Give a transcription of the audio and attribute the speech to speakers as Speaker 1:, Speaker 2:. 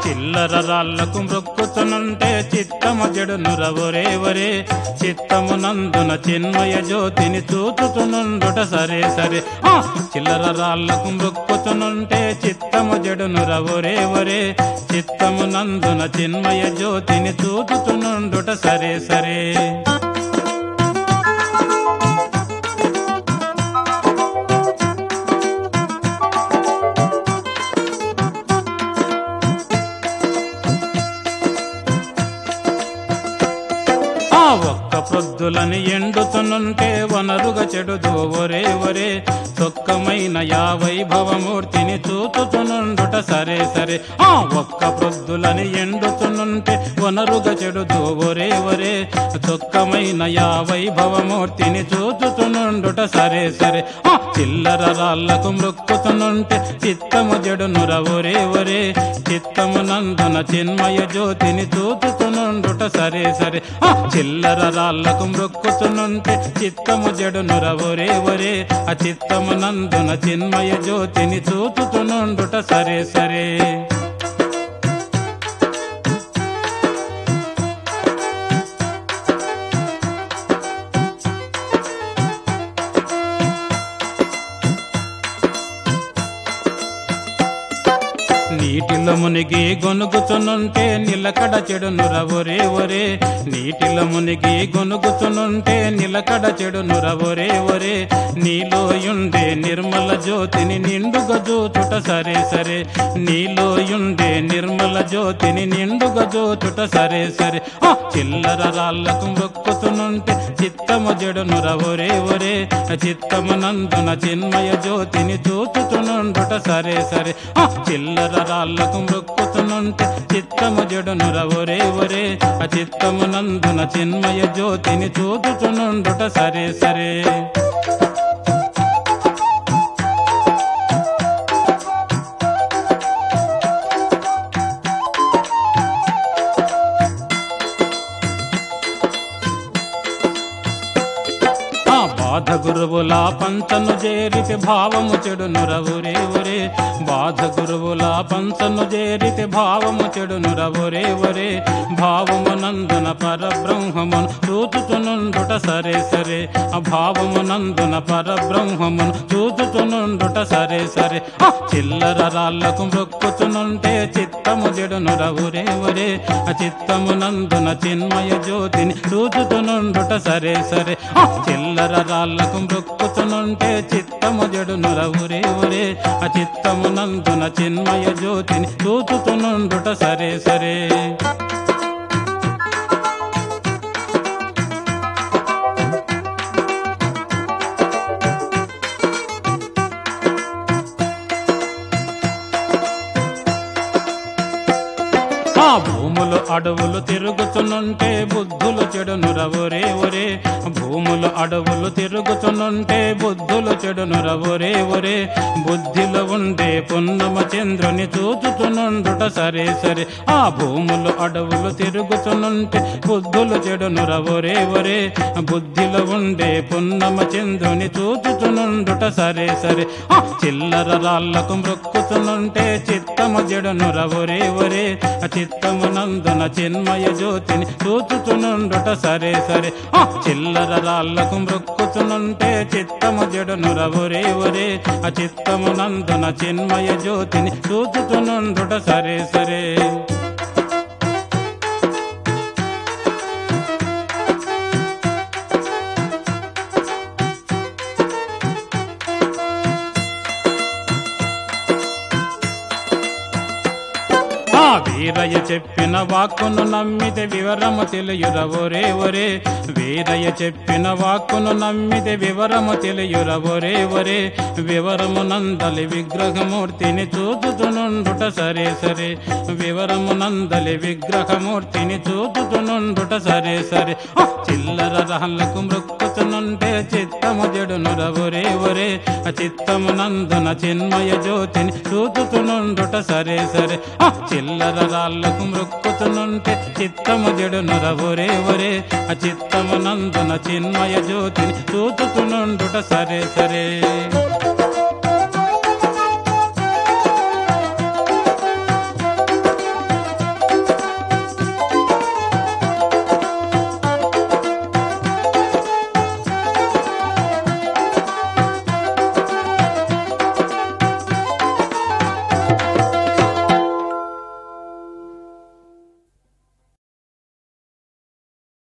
Speaker 1: చిల్లర రాళ్లకు మృక్కుతునుంటే చిత్తము జడును రవరే వరే చిత్తము నందున చిన్మయ జ్యోతిని చూచుతునుండుట సరే సరే ఆ! చిల్లర రాళ్లకు మృక్కుతునుంటే చిత్తము జడును రవరే వరే చిత్తము నందున చిన్మయ జ్యోతిని చూచుతునుండుట సరే సరే ఆ ఒక్క ప్రొద్దులని ఎండుతునుంటే వనరుగా చెడుదు ఒరే ఒరే చొక్కమైన యావై భవమూర్తిని చూచుతునుండుట సరే సరే ఆ ఒక్క ప్రొద్దులని ఎండుతునుంటే వనరుగా చెడుదు ఒరే ఒరే చొక్కమైన యావై భవమూర్తిని చూచుతునుండుట సరే సరే ఆ చిల్లర రాళ్లకు మృక్కుతునుంటే చిత్తము జడును రవరే ఒరే చిత్తము నందున చిన్మయ జ్యోతిని చూచుతునుండుట సరే సరే ఆ చిల్లర రాళ్లకు మృక్కుతునుంటే చిత్తము జడును రవరే ఒరే ఆ చిత్తము నందున చిన్మయ జ్యోతిని చూచుతునుండుట సరే సరే నీటిలో మునిగి గొనుగుచునుంటే నిలకడ చెడును రవరే ఒరే నీటిలో మునిగి గొనుగుచునుంటే నిలకడ చెడును రవరే ఒరే నీలోయుండే నిర్మల జ్యోతిని నిండుగా జోచుట సరే సరే నీలోయుండే నిర్మల జ్యోతిని నిండుగా జోచుట సరే సరే ఆ చిల్లర రాళ్లకు మొక్కుతునుంటే చిత్తము జడును రవరే ఒరే చిత్తము నందున చిన్మయ జ్యోతిని చూచుతునుండుట సరే సరే ఆ చిల్లర రాళ్లకు మొక్కుతునుంటే చిత్తము జడును రవరే ఒరే ఆ చిత్తము నందున చిన్మయ జ్యోతిని చూచుతునుండుట సరే సరే ఆ బాధ గురువుల పంచను చేరితే భావము చెడును రవురే ఒరే బాధ గురువుల పంచను చేరితే భావము చెడును రవురే ఒరే భావము నందున పరబ్రహ్మమును చూచుచునుండుట సరే సరే ఆ భావము నందున పరబ్రహ్మమును చూచుచునుండుట సరే సరే ఆ చిల్లర రాళ్లకు మొక్కుచునుంటే చిత్తము జడును రవురే ఒరే ఆ చిత్తము నందున చిన్మయ జ్యోతిని చూచుచునుండుట సరే సరే ఆ చిల్లర రాళ్లకు మొక్కుచునుంటే చిత్తము జడును రవురే ఒరే ఆ చిత్తము నందున చిన్మయ జ్యోతిని చూచుచునుండుట సరే సరే ఆ భూములు అడవులు తిరుగుతునుంటే బుద్ధులు చెడును రవరే ఒరే భూములు అడవులు తిరుగుతునుంటే బుద్ధులు చెడును రవరే ఒరే బుద్ధిలో ఉండే పున్నమ చంద్రుని చూచుతునుండుట సరే సరే ఆ భూములు అడవులు తిరుగుతునుంటే బుద్ధులు చెడును రవరే ఒరే బుద్ధిలో ఉండే పున్నమ చంద్రుని చూచుతునుండుట సరే సరే ఆ చిల్లర రాళ్లకు మృక్కుతునుంటే చిత్తము జడును రవరే ఒరే ఆ చిత్తము నందున చిన్మయ జ్యోతిని చూచుచునుండుట సరే సరే ఆ చిల్లర రాళ్లకు మృక్కుతునుంటే చిత్తము జడును రవరే ఒరే ఆ చిత్తము నందున చిన్మయ జ్యోతిని చూచుచునుండుట సరే సరే ఆ వీరయ్య చెప్పిన వాక్కును నమ్మితే వివరము తెలియుర ఒరే ఒరే వీరయ్య చెప్పిన వాక్కును నమ్మితే వివరము తెలియుర ఒరే ఒరే వివరము నందలి విగ్రహమూర్తిని చూచుతునుండుట సరే సరే వివరము నందలి విగ్రహమూర్తిని చూచుతునుండుట సరే సరే ఆ చిల్లర రాళ్లకు మృక్కుతునుంటే చిత్తము జడును రవురే ఒరే ఆ చిత్తము నందున చిన్మయ జ్యోతిని చూచుతునుండుట సరే సరే ఆ చిల్లర రాళ్లకు మృక్కుతునుంటే చిత్తము జడును రవురే ఒరే ఆ చిత్తము నందున చిన్మయ జ్యోతిని చూచుతునుండుట సరే సరే